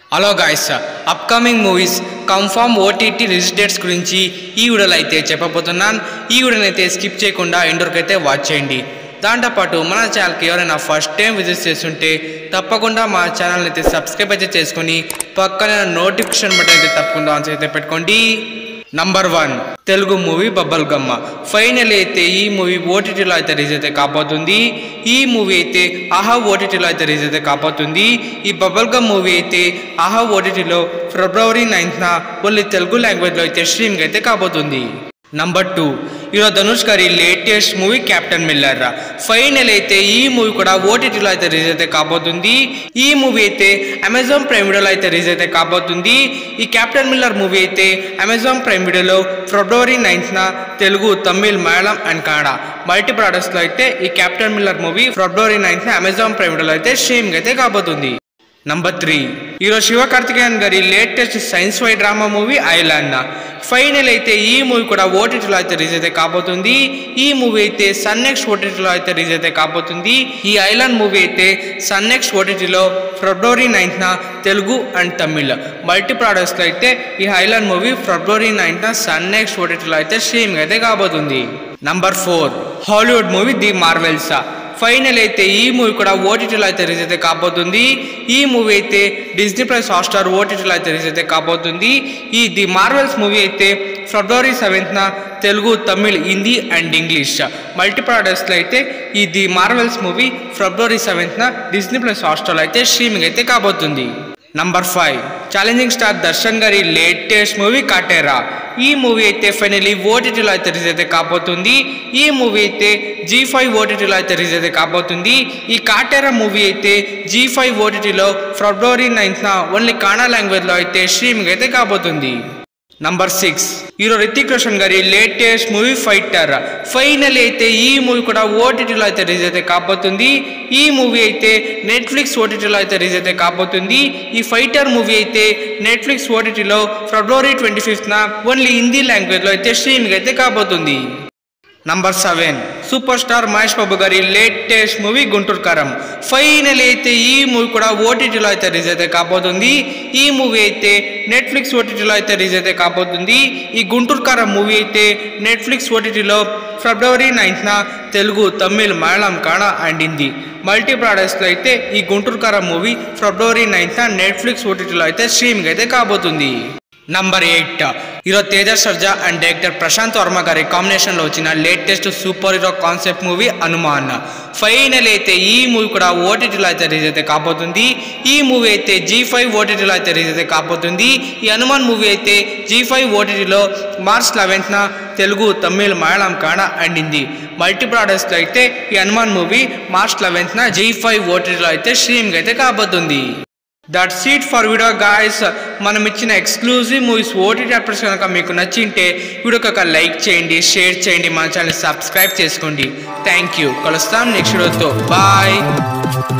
hello guys upcoming movies confirm OTT release dates గురించి ఈ వీడియోలో అయితే చెప్పబోతున్నాను ఈ వీడియోని అయితే స్కిప్ చేయకుండా ఇండోర్కి అయితే వాచ్ చేయండి దాంతోపాటు మన ఛానల్కి ఎవరైనా ఫస్ట్ టైం విజిట్ చేస్తుంటే తప్పకుండా మా ఛానల్ని అయితే సబ్స్క్రైబ్ అయితే చేసుకొని పక్కన నోటిఫికేషన్ బటన్ అయితే తప్పకుండా ఆన్ అయితే పెట్టుకోండి number one Telugu movie bubblegum final అయితే ఈ మూవీ ఓటీటీలో అయితే రిలీజ్ అయితే కాబోతుంది ఈ మూవీ అయితే ఆహా ఓటీటీలో అయితే రిలీజ్ అయితే కాబోతుంది ఈ బబ్బల్ గమ్ మూవీ అయితే ఆహా ఓటీటీలో ఫిబ్రవరి నైన్త్న ఓన్లీ తెలుగు లాంగ్వేజ్లో అయితే స్ట్రీమింగ్ అయితే కాబోతుంది నంబర్ టూ ఈరోజు ధనుష్ గారి latest movie Captain Miller final అయితే ఈ మూవీ కూడా ఓటీటీలో అయితే రిలీజ్ అయితే కాబోతుంది ఈ మూవీ అయితే అమెజాన్ ప్రైమ్ వీడియోలో అయితే రిలీజ్ అయితే కాబోతుంది ఈ క్యాప్టెన్ మిల్లర్ మూవీ అయితే అమెజాన్ ప్రైమ్ వీడియోలో ఫిబ్రవరి నైన్త్న తెలుగు తమిళ్ మలయాళం అండ్ కన్నడ మల్టీ ప్రొడక్ట్స్లో అయితే ఈ క్యాప్టెన్ మిల్లర్ మూవీ ఫిబ్రవరి నైన్త్న అమెజాన్ ప్రైమ్ వీడియోలో అయితే స్ట్రీమింగ్ అయితే కాబోతుంది నంబర్ త్రీ ఈరోజు శివకార్తికేయన్ గారి latest science fi drama movie island final అయితే ఈ మూవీ కూడా ఓటీటీలో అయితే రిలీజ్ అయితే కాబోతుంది ఈ మూవీ అయితే సన్ నెక్స్ట్ ఓటీటీలో అయితే రిలీజ్ అయితే కాబోతుంది ఈ ఐలాండ్ మూవీ అయితే సన్ నెక్స్ట్ ఓటీటీలో ఫిబ్రవరి నైన్త్న తెలుగు అండ్ తమిళ్ మల్టీ ప్రొడక్ట్స్లో అయితే ఈ ఐలాండ్ మూవీ ఫిబ్రవరి నైన్త్న సన్ నెక్స్ట్ ఓటీటీలో అయితే స్ట్రీమింగ్ అయితే కాబోతుంది number four Hollywood movie the Marvels final అయితే ఈ మూవీ కూడా ఓటీటీలో అయితే రిలీజ్ అయితే కాబోతుంది ఈ మూవీ అయితే డిజ్నీ ప్లస్ హాట్స్టార్ ఓటీటీలో అయితే రిలీజ్ అయితే కాబోతుంది ఈ ది మార్వెల్స్ మూవీ అయితే ఫిబ్రవరి సెవెంత్న Telugu Tamil Hindi and English multi ప్రొడక్ట్స్లో అయితే ఈ ది మార్వెల్స్ మూవీ ఫిబ్రవరి సెవెంత్న డిజ్నీ ప్లస్ హాట్స్టార్లో అయితే స్ట్రీమింగ్ అయితే కాబోతుంది number five challenging star Darshan గారి లేటెస్ట్ మూవీ కాటేరా ఈ మూవీ అయితే ఫైనలీ ఓటీటీలో అయితే రిలీజ్ అయితే కాబోతుంది ఈ మూవీ అయితే జీ ఫైవ్ ఓటీటీలో అయితే రిలీజ్ అయితే కాబోతుంది ఈ కాటేరా మూవీ అయితే జీ ఫైవ్ ఓటీటీలో ఫిబ్రవరి నైన్త్న ఓన్లీ కానా లాంగ్వేజ్లో అయితే స్ట్రీమింగ్ అయితే కాబోతుంది number six hero Hrithik Roshan గారి లేటెస్ట్ మూవీ ఫైటర్ ఫైనల్ అయితే ఈ మూవీ కూడా ఓటీటీలో అయితే రిలీజ్ అయితే కాబోతుంది ఈ మూవీ అయితే నెట్ఫ్లిక్స్ ఓటీటీలో అయితే రిలీజ్ అయితే కాబోతుంది ఈ ఫైటర్ మూవీ అయితే నెట్ఫ్లిక్స్ ఓటీటీలో ఫిబ్రవరి ట్వంటీ ఫిఫ్త్న ఓన్లీ హిందీ లాంగ్వేజ్లో అయితే స్ట్రీమింగ్ అయితే కాబోతుంది number seven super star Mahesh Babu గారి లేటెస్ట్ మూవీ గుంటూరు కారం ఫైనల్ అయితే ఈ మూవీ కూడా ఓటీటీలో అయితే రిలీజ్ అయితే కాబోతుంది ఈ మూవీ అయితే నెట్ఫ్లిక్స్ ఓటీటీలో అయితే రిలీజ్ అయితే కాబోతుంది ఈ గుంటూరు కారం మూవీ అయితే నెట్ఫ్లిక్స్ ఓటీటీలో ఫిబ్రవరి నైన్త్న తెలుగు తమిళ్ మలయాళం కన్నడ అండ్ హిందీ మల్టీ ప్రొడక్ట్స్లో అయితే ఈ గుంటూరు కారం మూవీ ఫిబ్రవరి నైన్త్న నెట్ఫ్లిక్స్ ఓటీటీలో అయితే స్ట్రీమింగ్ అయితే కాబోతుంది number eight hero Teja Sarja and director Prashanth Varma గారి కాంబినేషన్లో వచ్చిన latest super hero concept movie Hanuman final అయితే ఈ మూవీ కూడా ఓటీటీలో అయితే రిలీజ్ అయితే కాబోతుంది ఈ మూవీ అయితే జీ ఫైవ్ ఓటీటీలో అయితే రిలీజ్ అయితే కాబోతుంది ఈ హనుమాన్ మూవీ అయితే జీ ఫైవ్ ఓటీటీలో మార్చ్ లెవెన్త్న తెలుగు తమిళ్ మలయాళం కన్నడ అండ్ హిందీ మల్టీ ప్రొడక్ట్స్లో అయితే ఈ హనుమాన్ మూవీ మార్చ్ లెవెన్త్న జీ ఫైవ్ ఓటీటీలో అయితే స్ట్రీమింగ్ అయితే కాబోతుంది that's it for video guys మనం ఇచ్చిన ఎక్స్క్లూజివ్ మూవీస్ ఓటీటీ అప్డేట్స్ కనుక మీకు నచ్చింటే వీడియోకి ఒక లైక్ చేయండి షేర్ చేయండి మన ఛానల్ సబ్స్క్రైబ్ చేసుకోండి థ్యాంక్ యూ కలుస్తాం నెక్స్ట్ వీడియోతో బాయ్